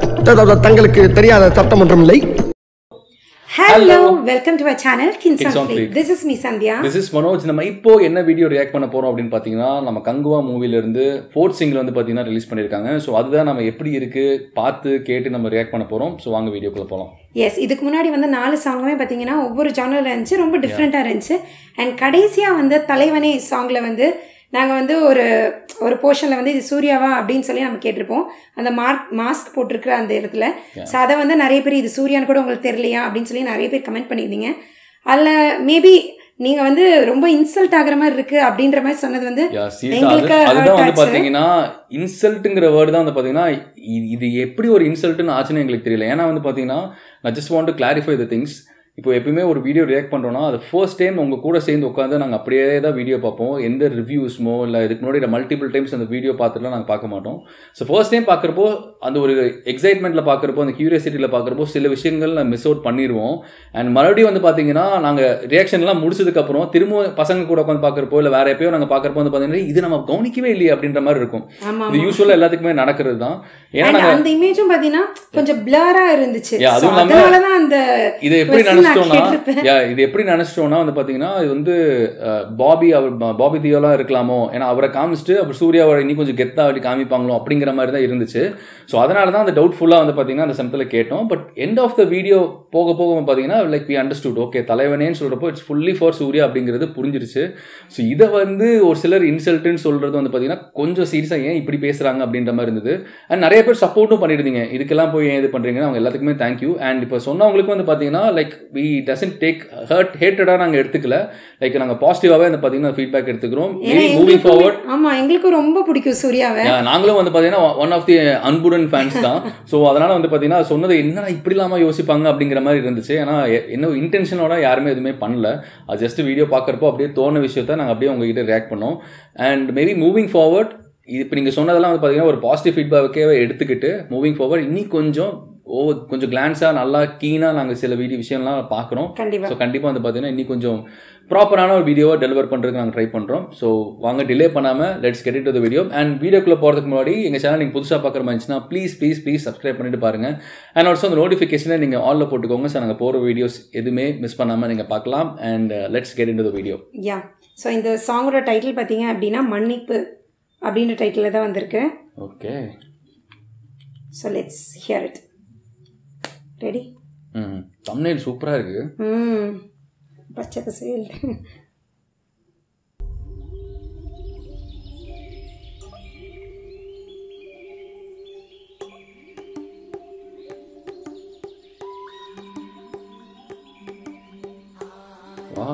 தங்களுக்கு தெரியாத சட்டம் ஒன்றும் இல்லை hello welcome to our channel kids Kids on on Fleek. This is me Sandhya this is Manoj நம்ம இப்போ என்ன வீடியோ ரியாக்ட் பண்ண போறோம் அப்படின்னு பார்த்தீங்கன்னா நம்ம கங்குவா மூவில இருந்து ஃபோர்த் சிங்கிள் வந்து பார்த்தீங்கன்னா ரிலீஸ் பண்ணியிருக்காங்க ஸோ அதுதான் நம்ம எப்படி இருக்கு பார்த்து கேட்டு நம்ம ரியாக்ட் பண்ண போறோம் ஸோ வாங்க வீடியோக்குள்ள போகலாம் எஸ் இதுக்கு முன்னாடி வந்து நாலு சாங்குமே பார்த்தீங்கன்னா ஒவ்வொரு ஜானரில் இருந்துச்சு ரொம்ப டிஃப்ரெண்ட்டாக இருந்துச்சு அண்ட் கடைசியாக வந்து தலைவனே சாங்கில் வந்து நாங்கள் வந்து ஒரு ஒரு போர்ஷனில் வந்து இது சூர்யாவா அப்படின்னு சொல்லி நம்ம கேட்டிருப்போம் அந்த மார்க் மாஸ்க் போட்டிருக்கிற அந்த இடத்துல ஸோ அதை வந்து நிறைய பேர் இது சூர்யான்னு கூட உங்களுக்கு தெரியலையா அப்படின்னு சொல்லி நிறைய பேர் கமெண்ட் பண்ணியிருந்தீங்க அதில் மேபி நீங்கள் வந்து ரொம்ப இன்சல்ட் ஆகுற மாதிரி இருக்கு அப்படின்ற மாதிரி சொன்னது வந்து யா சீரியஸா அது எங்களுக்கு அதுதான் hurt வந்து ஆச்சு. பார்த்தீங்கன்னா இன்சல்ட்டுங்கிற வேர்டு தான் வந்து பார்த்தீங்கன்னா இ- இது எப்படி ஒரு இன்சல்ட்டுன்னு ஆச்சுன்னு எங்களுக்கு தெரியல ஏன்னா வந்து பார்த்தீங்கன்னா நான் just want to clarify the things இப்போ எப்பயுமே ஒரு வீடியோ ரியாக்ட் பண்ணுறோன்னா அது ஃபர்ஸ்ட் டைம் உங்க கூட சேர்ந்து உட்காந்து நாங்கள் அப்படியே தான் வீடியோ பார்ப்போம் எந்த ரிவ்யூஸ்மோ இல்லை இதுக்கு முன்னாடி மல்டிபிள் டைம்ஸ் அந்த வீடியோ பார்த்துட்டுலாம் நாங்கள் பார்க்க மாட்டோம் ஸோ ஃபர்ஸ்ட் டைம் பார்க்குறப்போ அந்த ஒரு எக்ஸைட்மெண்ட்டில் பார்க்குறப்போ அந்த கியூரியாசிட்டியில் பார்க்குறப்போ சில விஷயங்கள் நான் மிஸ் அவுட் பண்ணிடுவோம் அண்ட் மறுபடியும் வந்து பார்த்தீங்கன்னா நாங்கள் ரியாக்ஷன்லாம் முடிச்சதுக்கப்புறம் திரும்ப பசங்க கூட உட்காந்து பார்க்குறப்போ இல்லை வேற எப்பயோ நாங்கள் பார்க்குறப்போ வந்து பார்த்தீங்கன்னா இது நம்ம கவனிக்கவே இல்லையே அப்படின்ற மாதிரி இருக்கும் ஆமாம் இது யூஸ்வலாக எல்லாத்துக்குமே நடக்கிறது தான் ஏன்னா And நாங்கள் அந்த இமேஜும் பாத்தீங்கன்னா கொஞ்சம் பிளரா இருந்துச்சு Yeah, அதுவும் So, இல்லாம அதனாலதான் அந்த இது எப்படி question நான் நினைச்சிட்டோம்னா கேட்டிருப்பேன். yeah, இது எப்படி நினைச்சிட்டோம்னா வந்து பாத்தீங்கன்னா இது வந்து அஹ், பாபி அவர் பா- பாபி தியோலாம் இருக்கலாமோ ஏன்னா அவரை காமிச்சிட்டு அப்புறம் சூர்யாவை இன்னும் கொஞ்சம் கெத்தா அப்படி காமிப்பாங்களோ அப்படிங்கிற மாதிரி தான் இருந்துச்சு ஸோ அதனால தான் அந்த டவுட்ஃபுல்லாக வந்து பாத்தீங்கன்னா அந்த சமயத்தில் கேட்டோம் but end of the video போக போக வந்து பாத்தீங்கன்னா லைக் வி அண்டர்ஸ்டுட் ஓகே தலைவனேன்னு சொல்றப்போ இட்ஸ் ஃபுல்லி ஃபார் சூர்யா அப்படிங்கிறது புரிஞ்சிருச்சு ஸோ இதை வந்து ஒரு சிலர் இன்சல்ட்டுன்னு சொல்றது வந்து பாத்தீங்கன்னா கொஞ்சம் சீரியஸாக ஏன் இப்படி பேசுறாங்க அப்படின்ற மாதிரி இருந்தது அண்ட் நிறைய பேர் சப்போர்ட்டும் பண்ணியிருந்தீங்க இதுக்கெல்லாம் போய் ஏன் இது பண்றீங்கன்னு அவங்க எல்லாத்துக்குமே தேங்க்யூ அண்ட் இப்போ சொன்னவங்களுக்கு வந்து பாத்தீங்கன்னா like we doesn't take hurt ஹேட்டடாக நாங்கள் எடுத்துக்கல லைக் நாங்கள் பாசிட்டிவாகவே வந்து பார்த்தீங்கன்னா ஃபீட்பேக் எடுத்துக்கிறோம் ஏன்னா மூவிங் எங்களுக்குமே- ஃபார்வர்ட் ஆமா எங்களுக்கும் ரொம்ப பிடிக்கும் சூர்யாவை நாங்களும் வந்து பார்த்தீங்கன்னா ஒன் ஆஃப் தி அன்புடன் ஃபேன்ஸ் தான் ஸோ அதனால வந்து பார்த்தீங்கன்னா சொன்னது என்னடா இப்படி இல்லாம யோசிப்பாங்க அப்படிங்கிற மாதிரி இருந்துச்சு ஏன்னா எ- என்ன இன்டென்ஷனோட யாருமே எதுவுமே பண்ணல அது ஜஸ்ட் வீடியோ பார்க்குறப்போ அப்படியே தோண விஷயத்த நாங்கள் அப்படியே உங்ககிட்ட ரியாக்ட் பண்ணோம் அண்ட் மேபி மூவிங் ஃபார்வர்ட் இது இப்போ நீங்கள் சொன்னதெல்லாம் வந்து பார்த்தீங்கன்னா ஒரு பாசிட்டிவ் ஃபீட்பேக்கே எடுத்துக்கிட்டு மூவிங் ஃபார்வர்ட் இன்னி கொஞ்சம் ஓ கொஞ்சம் கிளான்ஸாக நல்லா கீனாக நாங்கள் சில வீடியோ விஷயம்லாம் பார்க்குறோம் கண்டிப்பா ஸோ கண்டிப்பாக வந்து பார்த்தீங்கன்னா இன்னி கொஞ்சம் ப்ராப்பரான ஒரு வீடியோவை டெலிவர் பண்ணுறதுக்கு நாங்கள் ட்ரை பண்ணுறோம் ஸோ வாங்க டிலே பண்ணாமல் let's get to video and வீடியோக்குள்ளே போகிறதுக்கு முன்னாடி எங்கள் சேனல் நீங்கள் புதுசாக பார்க்குற மாதிரி இருந்துச்சுன்னா ப்ளீஸ் ப்ளீஸ் ப்ளீஸ் சப்ஸ்கிரைப் பண்ணிட்டு பாருங்கள் அண்ட் ஆல்சோ அந்த நோட்டிஃபிகேஷனை நீங்கள் ஆலில் போட்டுக்கோங்க ஸோ நாங்கள் போகிற வீடியோஸ் எதுவுமே மிஸ் பண்ணாமல் நீங்கள் பார்க்கலாம் and let's get into video yeah so இந்த சாங்கோட டைட்டில் பார்த்தீங்க அப்படின்னா மன்னிப்பு அப்படின்ற டைட்டில் தான் வந்திருக்கு okay so let's hear it ready hmm thumbnail சூப்பராக இருக்குது ம் பச்சை பசேல் வா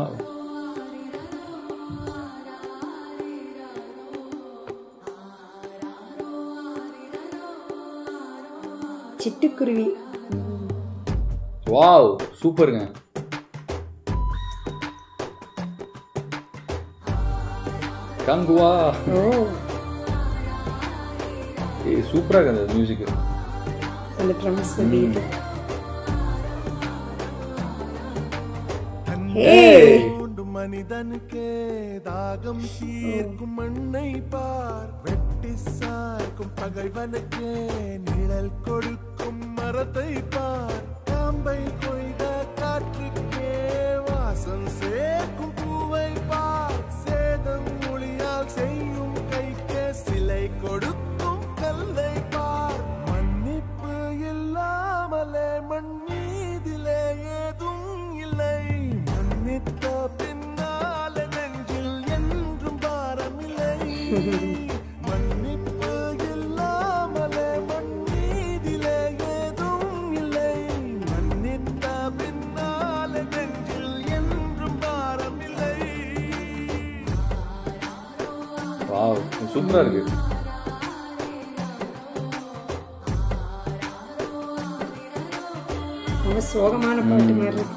சிட்டுக்குருவி வாவ் சூப்பருங்க கங்குவா ஓ ஏய் சூப்பராக இருக்குது அந்த மியூசிக்கு அந்த ட்ரம்ஸ் பீட் தூண்டும் மனிதனுக்கே தாகம் தீர்க்கும் மண்ணை பார் வெட்டி சார்க்கும் பகைவனுக்கே நிழல் கொடுக்கும் மரத்தை பார் காம்பை கொய்த காற்றுக்கே வாசம் சேர்க்கும் பூவை பார் சேதம் மொழியால் செய்யும் கைக்கே சிலை கொடுக்கும் கல்லை பார் மன்னிப்பு இல்லாமலே மண் மீதிலே ஏதும் இல்லை மன்னித்த பின்னால நெஞ்சில் என்றும் பாரமில்லை மன்னிப்பு இல்லாமலே மண் மீதிலே ஏதும் இல்லை மன்னித்த பின்னால நெஞ்சில் என்றும் பாரமில்லை வாவ் சூப்பராக இருக்கு ரொம்ப சோகமான பாட்டு மாதிரி இருக்கு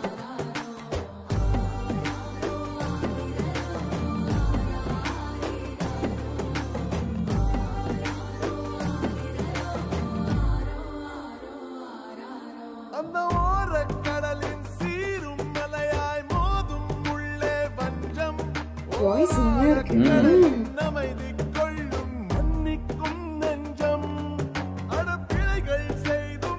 அந்த ஓரக்கடலின் சீரும் மலையாய் மோதும் உள்ளே வஞ்சம் வாய்ஸ் நல்லா இருக்கு கடலின் அமைதி கொள்ளும் மன்னிக்கும் நெஞ்சம் அடப்பிழைகள் செய்தும்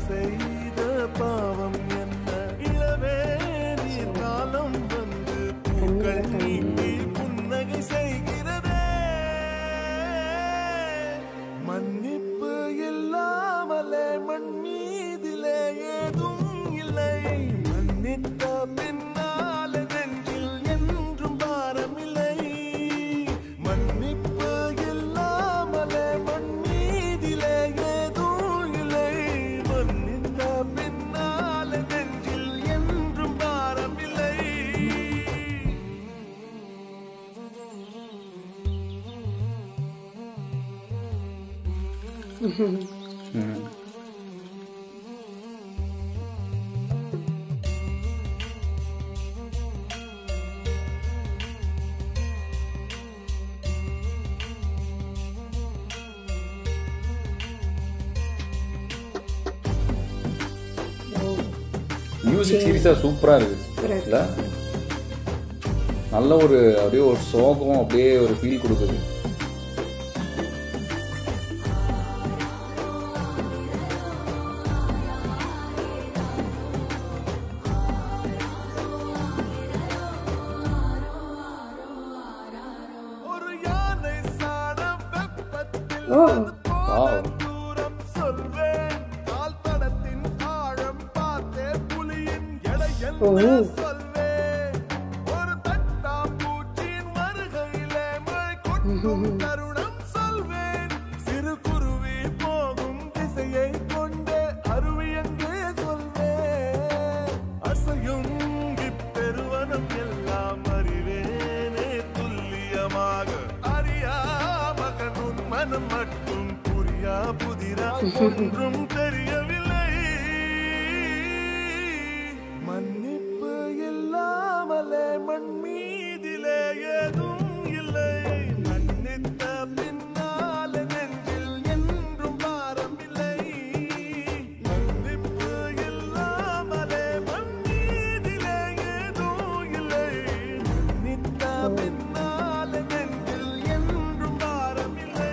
செய்த பாவம் என்ன இளவே நீர் காலம் வந்து பூக்கள் நீட்டி புன்னகை செய்கிறதே மன்னிப்பு இல்லாமலே மண் மீதிலே ஏதும் இல்லை மன்னித்த பின்னால நெஞ்சில் என்றும் பாரமில்லை மன்னிப்பு இல்லாமலே மண் மீதிலே ஏதும் இல்லை மன்னித்த பின்னால நெஞ்சில் என்றும் பாரமில்லை மியூசிக் சீரியஸாக சூப்பராக இருக்குது சூப்பரா இருக்கு. இல்லை நல்ல ஒரு அப்படியே ஒரு சோகம் அப்படியே ஒரு ஃபீல் கொடுக்குது ஒரு யானை சாடம் வெப்பத்தில் ஓ Wow. தூரம் சொல்வேன் கால் தடத்தின் ஆழம் பார்த்தே புலியின் எடை என்ன சொல்வேன் ஒரு தட்டாம்பூச்சியின் வருகையிலே மழை கொட்டும் தருணம் சொல்வேன் சிறு குருவி போகும் திசையை கொண்டே அருவி எங்கே சொல்வேன் அசையும் இப்பெருவனம் எல்லாம் அறிவேனே துல்லியமாக அறியா மகனும் மனம் மட்டும் புரியா புதிரா ஒன்றும் தெரியவில்லை மன்னிப்பு இல்லாமலே மண் மீதிலே ஏதும் இல்லை மன்னித்த பின்னால நெஞ்சில் என்றும் பாரமில்லை மன்னிப்பு இல்லாமலே மண் மீதிலே ஏதும் இல்லை மன்னித்த பின்னால நெஞ்சில் என்றும் பாரமில்லை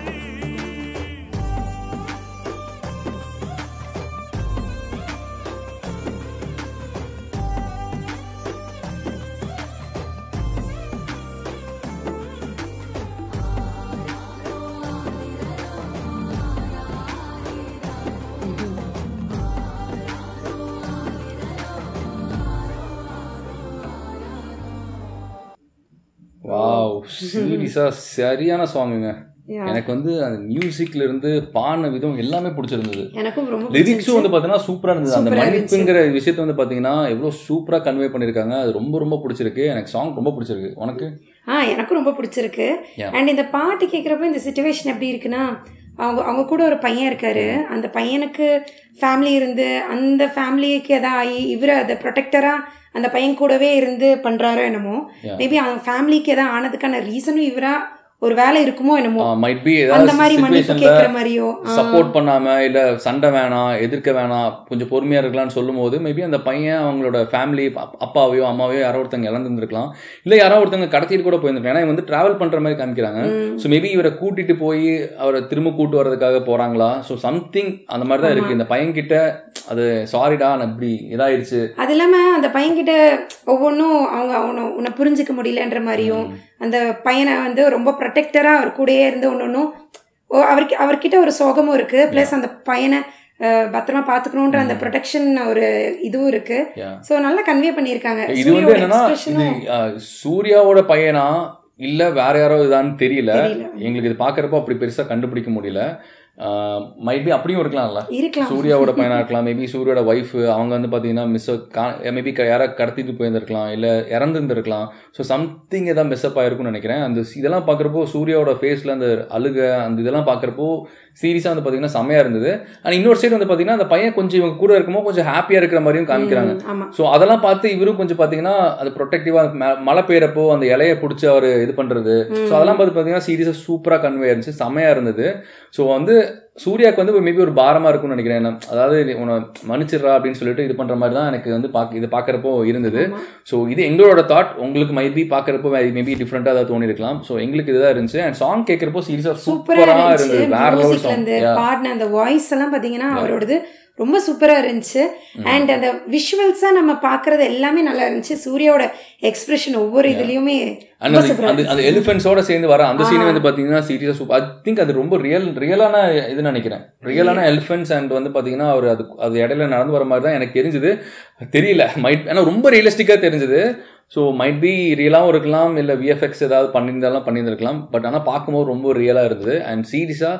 வாவ் சீரியஸாக சரியான சாங்குங்க Yeah. எனக்கு வந்து அந்த மியூசிக்ல இருந்து பாடின விதம் எல்லாமே பிடிச்சிருந்தது எனக்கும் ரொம்ப லிரிக்ஸும் வந்து பார்த்தீங்கன்னா சூப்பராக இருந்தது அந்த Super ஆ இருந்துச்சு. மன்னிப்புங்கிற விஷயத்தை வந்து பார்த்தீங்கன்னா எவ்வளோ சூப்பராக கன்வே பண்ணியிருக்காங்க அது ரொம்ப ரொம்ப பிடிச்சிருக்கு எனக்கு சாங் ரொம்ப பிடிச்சிருக்கு உனக்கு ஆ எனக்கும் ரொம்ப பிடிச்சிருக்கு Yeah. அண்ட் இந்த பாட்டு கேட்குறப்ப இந்த சுச்சுவேஷன் எப்படி இருக்குன்னா அவங்க அவங்க கூட ஒரு பையன் இருக்காரு அந்த பையனுக்கு ஃபேமிலி இருந்து அந்த ஃபேமிலிக்கு எதாவது ஆகி இவர் அதை ப்ரொடெக்டராக அந்த பையன் கூடவே இருந்து பண்ணுறாரோ என்னமோ Yeah. மேபி அவன் ஃபேமிலிக்கு எதாவது ஆனதுக்கான ரீசனும் இவரா ஒரு வேலை இருக்குமோ என்னமோ மைட் பி அந்த ஏதாவது மாதிரி மன்னிப்பு கேட்குற சுச்சுவேஷனில் மாதிரியோ ஆ. சப்போர்ட் பண்ணாம இல்ல சண்டை வேணாம் எதிர்க்க வேணாம் கொஞ்சம் பொறுமையா இருக்கலாம்னு சொல்லும்போது மேபி அந்த பையன் அவங்களோட ஃபேமிலி அப்பாவையோ அம்மாவையோ யாரோ ஒருத்தங்க இழந்துருக்கலாம் இல்ல யாரோ ஒருத்தங்க கடத்திட்டு கூட போயிருந்திருக்கலாம் ஏன்னா இவங்க வந்து டிராவல் பண்ற மாதிரி காமிக்கிறாங்க ஸோ மேபி இவரை கூட்டிட்டு போய் அவரை திரும்ப கூட்டு வர்றதுக்காக போறாங்களா ஸோ சம்திங் அந்த மாதிரி தான் இருக்கு இந்த பையன் கிட்ட அது சாரிடா நான் இப்படி இதாயிருச்சு அது இல்லாமல் அந்த பையன்கிட்ட ஒவ்வொன்றும் அவங்க அவனை உன்னை புரிஞ்சுக்க முடியலன்ற மாதிரியும் அந்த பையனை வந்து ரொம்ப ப்ரொடெக்டராக அவர் கூடயே இருந்து ஒன்று ஒன்றும் அவருக்கு அவர்கிட்ட ஒரு சோகமும் இருக்குது ப்ளஸ் அந்த பையனை அஹ், பத்திரமா பார்த்துக்கணுன்ற அந்த ப்ரொடெக்ஷன் ஒரு இதுவும் இருக்கு Yeah. ஸோ நல்லா கன்வே பண்ணியிருக்காங்க இது வந்து சூர்யாவோட என்னன்னா இது எக்ஸ்பிரஷனும் அஹ், சூர்யாவோட பையனா இல்ல வேற யாரோ இதான்னு தெரியல தெரியல. எங்களுக்கு இது பாக்குறப்போ அப்படி பெருசா கண்டுபிடிக்க முடியல மைட் பி அப்படியும் இருக்கலாம்ல இருக்கலாம் சூர்யாவோட பையனா இருக்கலாம் மேபி சூர்யாவோட ஒய்ஃப் அவங்க வந்து பார்த்தீங்கன்னா மிஸ் மேபி யாரை கடத்திட்டு போயிருந்திருக்கலாம் இல்லை இறந்துருந்துருக்கலாம் ஸோ சம்திங் ஏதாவது மிஸ்அப் ஆயிருக்கும்னு நினைக்கிறேன் அந்த சி- இதெல்லாம் பார்க்குறப்போ சூர்யாவோட ஃபேஸில் அந்த அழுக அந்த இதெல்லாம் பார்க்குறப்போ சீரியஸாக வந்து பார்த்தீங்கன்னா செம்மையாக இருந்தது அண்ட் இன்னொரு சைடு வந்து பார்த்தீங்கன்னா அந்த பையன் கொஞ்சம் இவங்க கூட இருக்கும்போது கொஞ்சம் ஹாப்பியாக இருக்கிற மாதிரியும் காமிக்கிறாங்க ஆமாம் ஸோ அதெல்லாம் பார்த்து இவரும் கொஞ்சம் பார்த்தீங்கன்னா அது ப்ரொடெக்டிவாக மழை பெய்யறப்போ அந்த இலையை பிடிச்சி அவர் இது பண்ணுறது ஸோ அதெல்லாம் பார்த்து பார்த்தீங்கன்னா சீரியஸாக சூப்பராக கன்வே இருந்துச்சு செம்மையாக இருந்தது ஸோ வந்து சூர்யாவுக்கு வந்து மேபி ஒரு பாரமாக இருக்கும்னு நினைக்கிறேன் என்ன அதாவது நீ உன்னை மன்னிச்சிடுறா அப்படின்னு சொல்லிட்டு இது பண்ணுற மாதிரி தான் எனக்கு வந்து பார்க்க இது பார்க்குறப்போ இருந்தது ஸோ இது எங்களோட தாட் உங்களுக்கு மைபி பார்க்குறப்போ மேபி டிஃப்ரெண்ட்டாக ஏதாவது தோணி இருக்கலாம் ஸோ எங்களுக்கு இதுதான் இருந்துச்சு அண்ட் சாங் கேட்குறப்போ சீரியஸாக சூப்பரா சூப்பராக இருந்துச்சு இருந்தது வேற லெவல் மியூசிக்ல சாங் இருந்து பாடின அந்த வாய்ஸ் எல்லாம் பாத்தீங்கன்னா அவரோடது ரொம்ப சூப்பராக இருந்துச்சு அண்ட் அந்த விஷுவல்ஸாக நம்ம பார்க்குறது எல்லாமே நல்லா இருந்துச்சு சூர்யாவோட எக்ஸ்பிரஷன் ஒவ்வொரு இதுலேயுமே அண்ட் ரொம்ப அந்த சூப்பராக அந்த அந்த எலிஃபென்ட்ஸோட சேர்ந்து வர அந்த சீன் வந்து பாத்தீங்கன்னா சீரியஸா சூப்பர் ஐ திங்க் அது ரொம்ப ரியல் ரியலான இது நினைக்கிறேன் ரியலான எலிஃபென்ட்ஸ் அண்ட் வந்து பாத்தீங்கன்னா அவர் அது அது இடையில நடந்து வர மாதிரி தான் எனக்கு தெரிஞ்சது தெரியல மைட் ஏன்னா ரொம்ப ரியலிஸ்டிக்கா தெரிஞ்சது ஸோ மைட் பி ரியலாகவும் இருக்கலாம் இல்லை விஎஃப்எக்ஸ் ஏதாவது பண்ணியிருந்தாலும் பண்ணியிருந்திருக்கலாம் பட் ஆனால் பார்க்கும்போது ரொம்ப ரியலாக இருந்தது அண்ட் சீரியஸாக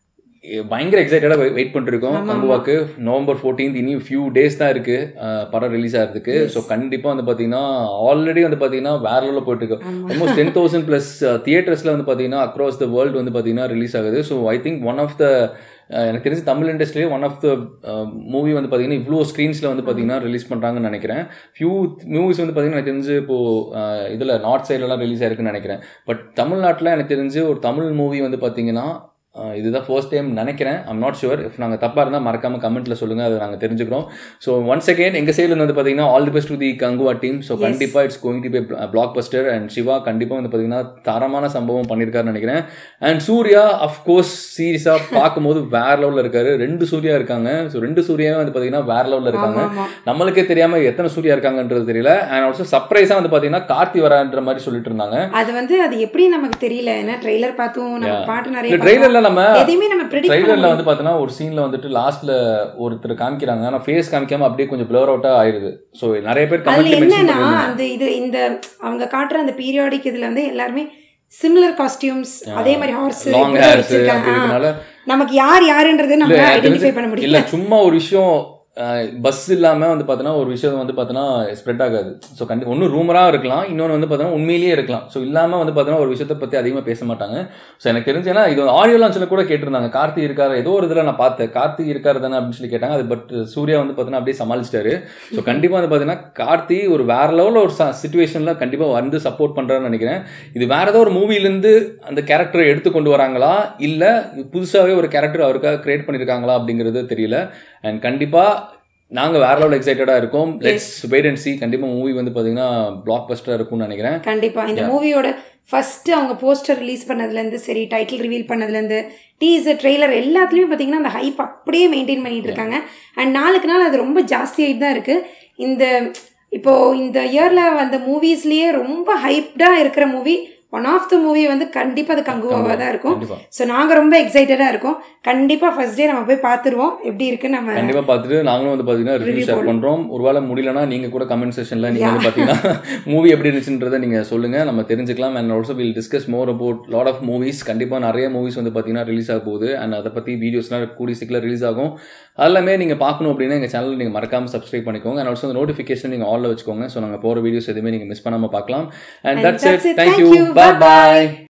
பயங்கர எக்ஸைட்டடாக வெயிட் பண்ணிருக்கோம் ஆமா, கங்குவாக்கு நவம்பர் ஃபோர்டீன்த் இனி ஃபியூ டேஸ் தான் இருக்கு அஹ், படம் ரிலீஸ் ஆகிறதுக்கு ஸோ கண்டிப்பாக வந்து பார்த்தீங்கன்னா ஆல்ரெடி வந்து பார்த்தீங்கன்னா வேற லெவலில் போயிட்டு இருக்கு ஆல்மோஸ்ட் டென் தௌசண்ட் ப்ளஸ் தியேட்டர்ஸில் வந்து பார்த்தீங்கன்னா அக்ராஸ் த வேர்ல்டு வந்து பார்த்தீங்கன்னா ரிலீஸ் ஆகுது so I think one of the எனக்கு தெரிஞ்சு தமிழ் இண்டஸ்ட்ரியிலே ஒன் ஆஃப் த மூவி வந்து பார்த்தீங்கன்னா இவ்வளோ ஸ்க்ரீன்ஸில் வந்து பார்த்தீங்கன்னா ரிலீஸ் பண்ணுறாங்கன்னு நினைக்கிறேன் ஃபியூ மூவிஸ் வந்து பார்த்தீங்கன்னா எனக்கு தெரிஞ்சு இப்போது இதில் நார்த் சைட்லலாம் ரிலீஸ் ஆயிருக்குன்னு நினைக்கிறேன் பட் தமிழ்நாட்டில் எனக்கு தெரிஞ்சு ஒரு தமிழ் மூவி வந்து பார்த்தீங்கன்னா அஹ் இதுதான் ஃபர்ஸ்ட் டைம் நினைக்கிறேன் ஐம் நாட் ஷுவர் இஃப் நாங்கள் தப்பாக இருந்தால் மறக்காம கமெண்ட்டில் சொல்லுங்கள் அதை நாங்கள் தெரிஞ்சுக்கிறோம் ஸோ ஒன்ஸ் அகேன் எங்கள் சைடில் வந்து பார்த்தீங்கன்னா all the best to the Kanguva team so கண்டிப்பாக it's going to be blockbuster and Siva கண்டிப்பாக வந்து பார்த்தீங்கன்னா தரமான சம்பவம் பண்ணியிருக்காருன்னு நினைக்கிறேன் அண்ட் சூர்யா அஃப்கோர்ஸ் சீரியஸாக பார்க்கும்போது வேற லெவலில் இருக்காரு ரெண்டு சூர்யா இருக்காங்க ஸோ ரெண்டு சூர்யாவே வந்து பார்த்தீங்கன்னா வேற லெவலில் இருக்காங்க ஆமா, ஆமா. நம்மளுக்கே தெரியாம எத்தனை சூர்யா இருக்காங்கன்றது தெரியல அண்ட் ஆல்சோ சர்ப்ரைஸாக வந்து பார்த்தீங்கன்னா கார்த்தி வரான்ற மாதிரி சொல்லிட்டு இருந்தாங்க அது வந்து அது எப்படி நமக்கு தெரியல ஏன்னா ட்ரெய்லர் பார்த்தோம் நம்ம Yeah. பாட்டு இந்த நிறைய ட்ரெய்லர்ல நம்ம பார்த்தோம். எதையுமே நம்ம ப்ரெடிக்ட் ட்ரெய்லர்ல வந்து பார்த்தோன்னா ஒரு சீன்ல வந்துட்டு லாஸ்ட்ல ஒருத்தர் காமிக்கிறாங்க ஆனால் ஃபேஸ் காமிக்காம அப்படியே கொஞ்சம் பிளர் அவுட்டா ஆயிருது ஸோ நிறைய பேர் அதுல கமெண்ட்ல மென்ஷன் என்னன்னா பண்ணிருந்தாங்க அந்த இது இந்த அவங்க காட்டுற அந்த பீரியாடிக் இதுல வந்து எல்லாருமே சிமிலர் காஸ்டியூம்ஸ் அதே மாதிரி ஹார்ஸ் லாங் ஹேர்ஸ் அப்படி இருக்கனால நமக்கு யார் யாருன்றது நம்ம இல்ல, எனக்கு ஐடென்டிஃபை தெரிஞ்சு- பண்ண இல்ல முடியல சும்மா ஒரு விஷயம் பஸ் இல்லாம வந்து பார்த்தோன்னா ஒரு விஷயம் வந்து பார்த்தோன்னா ஸ்ப்ரெட் ஆகாது ஸோ கண்டி ஒன்று ரூமராக இருக்கலாம் இன்னொன்று வந்து பார்த்தோன்னா உண்மையிலேயே இருக்கலாம் ஸோ இல்லாமல் வந்து பார்த்தோன்னா ஒரு விஷயத்தை பற்றி அதிகமாக பேச மாட்டாங்க ஸோ எனக்கு தெரிஞ்சு ஏன்னா இது ஆடியோ லான்ச்சில் கூட கேட்டிருந்தாங்க கார்த்தி இருக்காரு ஏதோ ஒரு இதில் நான் பார்த்தேன் கார்த்தி இருக்காரு தானே அப்படின்னு சொல்லி கேட்டாங்க அது பட் சூர்யா வந்து பார்த்தோன்னா அப்படியே சமாளிச்சிட்டாரு ஸோ கண்டிப்பாக வந்து பார்த்தீங்கன்னா கார்த்தி ஒரு வேற லெவலில் ஒரு சுச்சுவேஷனில் கண்டிப்பாக வந்து சப்போர்ட் பண்ணுறான்னு நினைக்கிறேன் இது வேற ஏதோ ஒரு மூவிலேருந்து அந்த கேரக்டரை எடுத்து கொண்டு வராங்களா இல்லை புதுசாகவே ஒரு கேரக்டர் அவருக்காக கிரியேட் பண்ணியிருக்காங்களா அப்படிங்கிறது தெரியல அண்ட் கண்டிப்பாக நாங்கள் வேற லெவல் எக்ஸைட்டடாக இருக்கோம் லெட்ஸ் வெயிட் அண்ட் சி கண்டிப்பாக மூவி வந்து பார்த்தீங்கன்னா பிளாக் பஸ்டராக இருக்கும்னு நினைக்கிறேன் கண்டிப்பா இந்த மூவியோட ஃபர்ஸ்ட் அவங்க போஸ்டர் ரிலீஸ் பண்ணதுலேருந்து சரி டைட்டில் ரிவீல் பண்ணதுலேருந்து டீசர் ட்ரெய்லர் எல்லாத்துலேயும் பார்த்தீங்கன்னா அந்த ஹைப் அப்படியே மெயின்டைன் பண்ணிட்டு இருக்காங்க அண்ட் நாளுக்கு நாள் அது ரொம்ப ஜாஸ்தியாகிட்டு தான் இருக்கு இந்த இப்போ இந்த இயர்ல வந்த மூவிஸ்லயே ரொம்ப ஹைப்டா இருக்கிற movie one of the movie வந்து கண்டிப்பா அது கங்குவாவா தான் இருக்கும் கண்டிப்பா ஸோ நாங்க ரொம்ப எக்ஸைட்டடா இருக்கோம் கண்டிப்பா ஃபர்ஸ்ட் டே நம்ம போய் பார்த்துருவோம் எப்படி இருக்குன்னு நம்ம கண்டிப்பா பார்த்துட்டு நாங்களும் வந்து பார்த்தீங்கன்னா ரிவ்யூ Review ஷேர் போடுறோம். பண்றோம் ஒருவேளை முடியலனா நீங்க கூட கமெண்ட் செஷன்ல நீங்க Yeah. வந்து பார்த்தீங்கன்னா மூவி எப்படி இருந்துச்சுன்றதை நீங்க சொல்லுங்க நம்ம தெரிஞ்சுக்கலாம் and also will discuss more about lot of movies கண்டிப்பா நிறைய மூவிஸ் வந்து பார்த்தீங்கன்னா ரிலீஸ் ஆக போகுது அண்ட் அதை பத்தி வீடியோஸ்லாம் கூடிய சீக்கிரம் ரிலீஸ் ஆகும் எல்லாமே நீங்க பார்க்கணும் அப்படின்னா எங்க சேனல் நீங்க மறக்காம சப்ஸ்கிரைப் பண்ணிக்கோங்க அண்ட் ஆல்சோ நோட்டிஃபிகேஷன் நீங்க ஆல்ல வச்சுக்கோங்க ஸோ நாங்க போற வீடியோஸ் எதுவுமே நீங்க மிஸ் பண்ணாம பார்க்கலாம் and And that's that's it it. Thank you Thank you. Bye Bye-bye. Bye